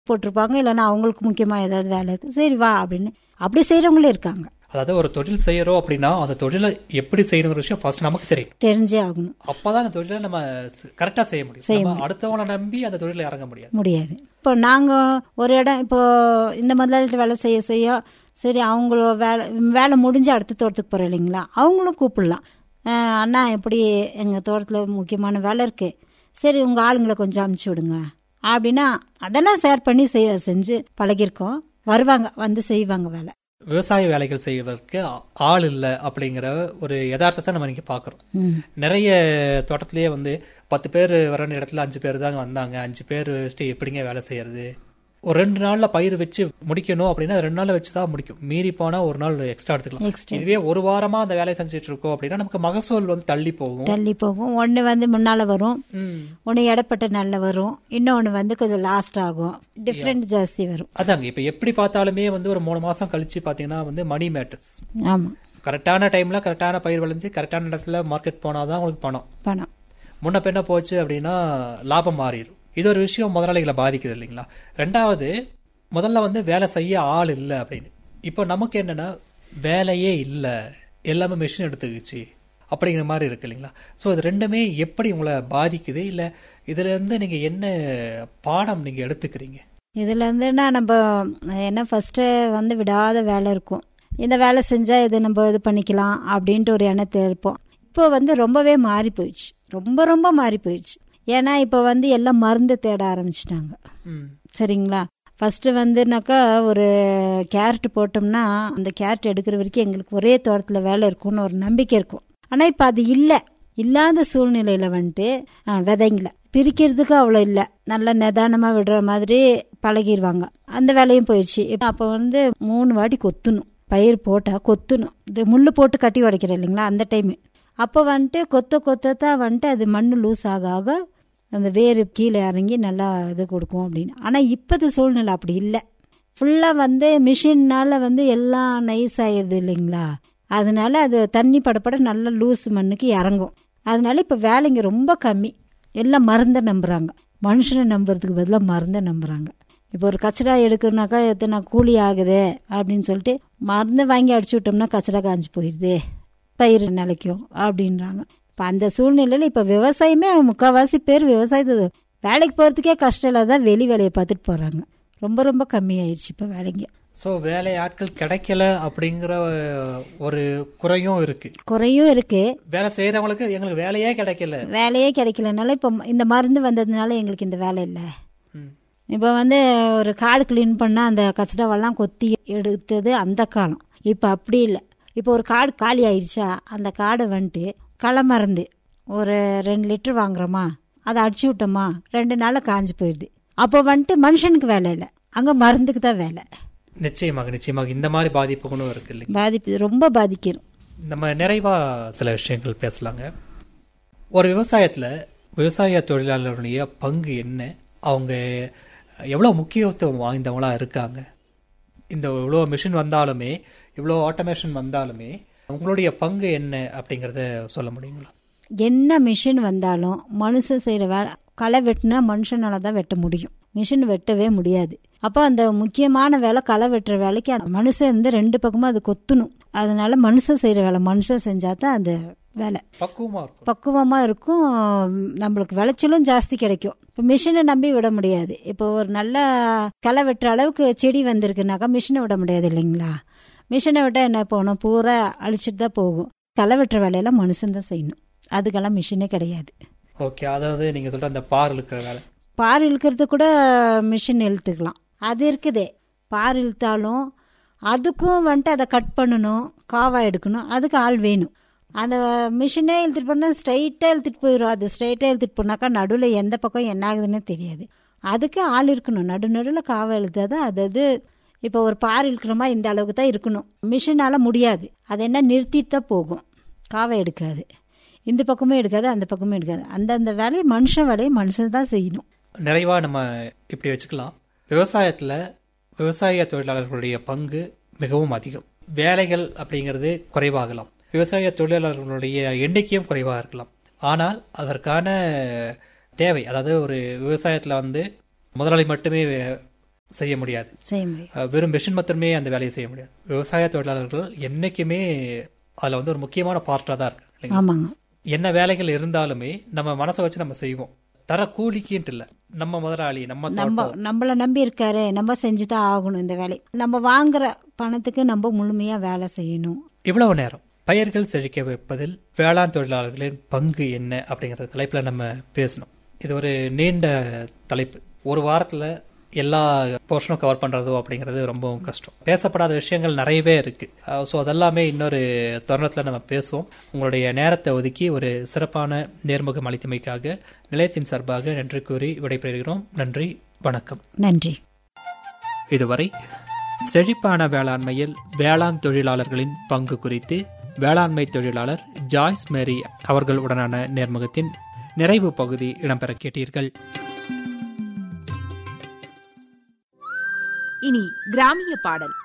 போட்டிருப்பாங்க இல்லைன்னா அவங்களுக்கு முக்கியமாக ஏதாவது வேலை இருக்குது சரி வா அப்படின்னு அப்படி செய்கிறவங்களே இருக்காங்க அதாவது ஒரு தொழில் செய்யறோம் அப்படின்னா அந்த தொழிலை எப்படி செய்யணுங்கிற விஷயம் ஃபர்ஸ்ட் நமக்கு தெரியும் தெரிஞ்சே ஆகணும் அப்பதான் அந்த தொழிலை நம்ம கரெக்டா செய்ய முடியும் நம்ம அடுத்தவனை நம்பி அந்த தொழில இறங்க முடியாது முடியாது இப்போ நாங்கள் ஒரு இடம் இப்போ இந்த முதலாளிட்ட வேலை செய்ய செய்ய சரி அவங்கள வேலை வேலை முடிஞ்சு அடுத்த தோட்டத்துக்கு போகிறோம் இல்லைங்களா அவங்களும் கூப்பிடலாம் அஹ் அண்ணா எப்படி எங்கள் தோட்டத்தில் முக்கியமான வேலை இருக்குது சரி உங்கள் ஆளுங்களை கொஞ்சம் அமுச்சு விடுங்க அப்படின்னா அதெல்லாம் ஷேர் பண்ணி செய்ய செஞ்சு பழகியிருக்கோம் வருவாங்க வந்து செய்வாங்க வேலை விவசாய வேலைகள் செய்வதற்கு ஆ- ஆள் இல்லை அப்படிங்கிற ஒரு யதார்த்தத்தை நம்ம இன்னைக்கு பார்க்குறோம் ம் நிறைய தோட்டத்திலேயே வந்து பத்து பேர் வர வேண்டிய இடத்துல அஞ்சு பேர் தாங்க வந்தாங்க அஞ்சு பேர் வச்சுட்டு எப்படிங்க வேலை செய்யறது ஒரு ரெண்டு நாள்ல பயிர் வச்சு முடிக்கணும் அப்படின்னா ரெண்டு நாள்ல வச்சு தான் முடிக்கும் மீறி போனா ஒரு நாள் எக்ஸ்ட்ரா எடுத்துக்கலாம் நெக்ஸ்ட் இதுவே ஒரு வாரமா அந்த வேலையை செஞ்சுட்டு இருக்கோம் அப்படின்னா நமக்கு மகசூல் வந்து தள்ளி போகும் தள்ளி போகும் ஒன்று வந்து முன்னால் வரும் ம். ஒன்று இடப்பட்ட நல்ல வரும் இன்னொன்று வந்து கொஞ்சம் லாஸ்ட் ஆகும் டிஃப்ரெண்ட் ஜாஸ்தி வரும் அதாங்க இப்ப எப்படி பார்த்தாலுமே வந்து ஒரு மூணு மாசம் கழிச்சு பாத்தீங்கன்னா வந்து மணி மேட்டர்ஸ் ஆமாம் கரெக்டான டைம்ல கரெக்டான பயிர் விளைஞ்சு கரெக்டான இடத்துல மார்க்கெட் போனாதான் உங்களுக்கு பணம் பணம் முன்ன பின்ன போச்சு அப்படின்னா லாபம் மாறிடும் இது ஒரு விஷயம் முதலாளிகளை பாதிக்குது இல்லைங்களா ரெண்டாவது முதல்ல வந்து வேலை செய்ய ஆள் இல்லை அப்படின்னு இப்போ நமக்கு என்னன்னா வேலையே இல்லை எல்லாமே மிஷின் எடுத்துக்கிச்சு அப்படிங்கிற மாதிரி இருக்கு இல்லைங்களா ஸோ இது ரெண்டுமே எப்படி உங்களை பாதிக்குது இல்லை இதுல இருந்து நீங்க என்ன பாடம் நீங்க எடுத்துக்கிறீங்க இதில் இருந்துன்னா நம்ம என்ன ஃபஸ்ட்டு வந்து விடாத வேலை இருக்கும் இந்த வேலை செஞ்சால் இது நம்ம இது பண்ணிக்கலாம் அப்படின்ட்டு ஒரு எண்ணத்தில் இருப்போம் இப்போ வந்து ரொம்பவே மாறி போயிடுச்சு ரொம்ப ரொம்ப மாறி போயிடுச்சு ஏன்னா இப்போ வந்து எல்லாம் மருந்து தேட ஆரம்பிச்சிட்டாங்க ம் சரிங்களா ஃபஸ்ட்டு வந்துனாக்கா ஒரு கேரட் போட்டோம்னா அந்த கேரட் எடுக்கிற வரைக்கும் எங்களுக்கு ஒரே தோட்டத்தில் வேலை இருக்கும்னு ஒரு நம்பிக்கை இருக்கும் ஆனால் இப்போ அது இல்லை இல்லாத சூழ்நிலையில் வந்துட்டு ஆ, விதைங்கள பிரிக்கிறதுக்கு அவ்வளோ இல்லை நல்லா நிதானமாக விடுற மாதிரி பழகிடுவாங்க அந்த வேலையும் போயிடுச்சு இப்போ அப்போ வந்து மூணு வாட்டி கொத்தணும் பயிர் போட்டால் கொத்தணும் இது முள் போட்டு கட்டி உடைக்கிறோம் இல்லைங்களா அந்த டைமு அப்போ வந்துட்டு கொத்த கொத்த தான் வந்துட்டு அது மண் லூஸ் ஆக ஆக அந்த வேர் கீழே இறங்கி நல்லா இது கொடுக்கும் அப்படின்னு ஆனால் இப்போது சூழ்நிலை அப்படி இல்லை ஃபுல்லாக வந்து மிஷின்னால வந்து எல்லாம் நைஸ் ஆயிடுது இல்லைங்களா அதனால அது தண்ணி படப்பட நல்லா லூஸ் மண்ணுக்கு இறங்கும் அதனால இப்போ வேலைங்க ரொம்ப கம்மி எல்லாம் மருந்தை நம்புகிறாங்க மனுஷனை நம்புறதுக்கு பதிலாக மருந்தை நம்புகிறாங்க இப்போ ஒரு கச்சடா எடுக்கணுனாக்கா எத்தனை கூலி ஆகுது அப்படின்னு சொல்லிட்டு மருந்து வாங்கி அடிச்சு விட்டோம்னா கச்சடா காஞ்சி போயிடுது பயிர் நிலைக்கும் அப்படின்றாங்க இப்போ அந்த சூழ்நிலையில் இப்போ விவசாயமே முக்கால்வாசி பேர் விவசாயத்தை வேலைக்கு போகிறதுக்கே கஷ்டம் இல்லாதான் வெளி வேலையை பார்த்துட்டு போகிறாங்க ரொம்ப ரொம்ப கம்மியாயிடுச்சு இப்போ வேலைங்க ஸோ வேலை ஆட்கள் கிடைக்கல அப்படிங்கிற ஒரு குறையும் இருக்கு குறையும் இருக்கு வேலை செய்யறவங்களுக்கு எங்களுக்கு வேலையே கிடைக்கல வேலையே கிடைக்கலனால இப்போ இந்த மருந்து வந்ததுனால எங்களுக்கு இந்த வேலை இல்லை ம். இப்போ வந்து ஒரு காடு க்ளீன் பண்ணால் அந்த கச்சடாவெல்லாம் கொத்தி எடுத்தது அந்த காலம் இப்போ அப்படி இல்லை இப்போ ஒரு காடு காலி ஆயிடுச்சா அந்த காடை வந்துட்டு களை மருந்து ஒரு ரெண்டு லிட்டர் வாங்குறோமா அதை அடிச்சு விட்டோமா ரெண்டு நாளில் காஞ்சு போயிடுது அப்போ வந்துட்டு மனுஷனுக்கு வேலை இல்லை அங்கே மருந்துக்கு தான் வேலை நிச்சயமாக நிச்சயமாக இந்த மாதிரி பாதிப்புகளும் இருக்கு இல்லைங்க பாதிப்பு ரொம்ப பாதிக்கிறோம் நம்ம நிறைவா சில விஷயங்கள் பேசலாங்க ஒரு விவசாயத்துல விவசாய தொழிலாளர்களுடைய பங்கு என்ன அவங்க எவ்வளவு முக்கியத்துவம் வாய்ந்தவங்களா இருக்காங்க இந்த இவ்வளோ மிஷின் வந்தாலுமே இவ்வளோ ஆட்டோமேஷன் வந்தாலுமே உங்களுடைய பங்கு என்ன அப்படிங்கறத சொல்ல முடியுங்களா என்ன மிஷின் வந்தாலும் மனுஷன் செய்கிற வேலை களை வெட்டினா மனுஷனால தான் வெட்ட முடியும் மிஷின் வெட்டவே முடியாது அப்போ அந்த முக்கியமான வேலை களை வெட்டுற வேலைக்கு அந்த மனுஷன் வந்து ரெண்டு பக்கமும் அது கொத்தணும் அதனால மனுஷன் செய்கிற வேலை மனுஷன் செஞ்சா தான் அந்த வேலை பக்குவமா இருக்கும் பக்குவமாக இருக்கும் நம்மளுக்கு விளைச்சலும் ஜாஸ்தி கிடைக்கும் இப்போ மிஷினை நம்பி விட முடியாது இப்போ ஒரு நல்ல களை வெட்டுற அளவுக்கு செடி வந்திருக்குனாக்கா மிஷினை விட முடியாது இல்லைங்களா மிஷினை விட்டால் என்ன போகணும் பூரா அழிச்சிட்டு தான் போகும் களை வெட்டுற வேலையெல்லாம் மனுஷன் தான் செய்யணும் அதுக்கெல்லாம் மிஷினே கிடையாது ஓகே அதாவது நீங்க சொல்ற அந்த பார் இருக்கிற வேலை பார் இழுக்கிறது கூட மிஷின் இழுத்துக்கலாம் அது இருக்குதே பார் இழுத்தாலும் அதுக்கும் வந்துட்டு அதை கட் பண்ணணும் காவா எடுக்கணும் அதுக்கு ஆள் வேணும் அந்த மிஷினே இழுத்துட்டு போனால் ஸ்ட்ரைட்டாக இழுத்துட்டு போயிடும் அது ஸ்ட்ரைட்டாக இழுத்துட்டு போனாக்கா நடுவில் எந்த பக்கம் என்ன ஆகுதுன்னு தெரியாது அதுக்கு ஆள் இருக்கணும் நடு நடுவில் காவா இழுத்தாதான் அது அது இப்போ ஒரு பார் இழுக்கிறோமா இந்த அளவுக்கு தான் இருக்கணும் மிஷினால் முடியாது அது என்ன நிறுத்திட்டு தான் போகும் காவை எடுக்காது இந்த பக்கமும் எடுக்காது அந்த பக்கமும் எடுக்காது அந்தந்த வேலையை மனுஷன் வேலையை மனுஷன் தான் செய்யணும் நிறைவா நம்ம இப்படி வச்சுக்கலாம் விவசாயத்துல விவசாய தொழிலாளர்களுடைய பங்கு மிகவும் அதிகம் வேலைகள் அப்படிங்கிறது குறைவாகலாம் விவசாய தொழிலாளர்களுடைய எண்ணிக்கையும் குறைவாக இருக்கலாம் ஆனால் அதற்கான தேவை அதாவது ஒரு விவசாயத்துல வந்து முதலாளி மட்டுமே செய்ய முடியாது செய்ய முடியும் அஹ், வெறும் மெஷின் மாத்திரமே அந்த வேலையை செய்ய முடியாது விவசாய தொழிலாளர்கள் என்னைக்குமே அதுல வந்து ஒரு முக்கியமான பார்ட்டாக தான் இருக்கு இல்லைங்களா? ஆமாங்க என்ன வேலைகள் இருந்தாலுமே நம்ம மனசை வச்சு நம்ம செய்வோம் தர கூலிக்குன்ட்டு இல்ல நம்ம முதலாளி நம்ம நம்ம தோட்டம் நம்மள நம்பி இருக்காரு நம்ம செஞ்சு தான் ஆகணும் இந்த வேலை நம்ம வாங்குற பணத்துக்கு நம்ம முழுமையா வேலை செய்யணும் இவ்வளவு நேரம் பயிர்கள் செழிக்க வைப்பதில் வேளாண் தொழிலாளர்களின் பங்கு என்ன அப்படிங்கிற தலைப்புல நம்ம பேசணும் இது ஒரு நீண்ட தலைப்பு ஒரு வாரத்துல எல்லா போர்ஷனும் கவர் பண்றதோ அப்படிங்கிறது ரொம்ப கஷ்டம் பேசப்படாத விஷயங்கள் நிறையவே இருக்கு ஸோ அதெல்லாமே இன்னொரு தருணத்துல நம்ம பேசுவோம் உங்களுடைய நேரத்தை ஒதுக்கி ஒரு சிறப்பான நேர்முகம் அளித்தமைக்காக நிலையத்தின் சார்பாக நன்றி கூறி விடைபெறுகிறோம் நன்றி வணக்கம் நன்றி இதுவரை செழிப்பான வேளாண்மையில் வேளாண் தொழிலாளர்களின் பங்கு குறித்து வேளாண்மை தொழிலாளர் ஜாய்ஸ் மேரி அவர்களுடனான நேர்முகத்தின் நிறைவு பகுதி இடம்பெற கேட்டீர்கள் இனி கிராமிய பாடல்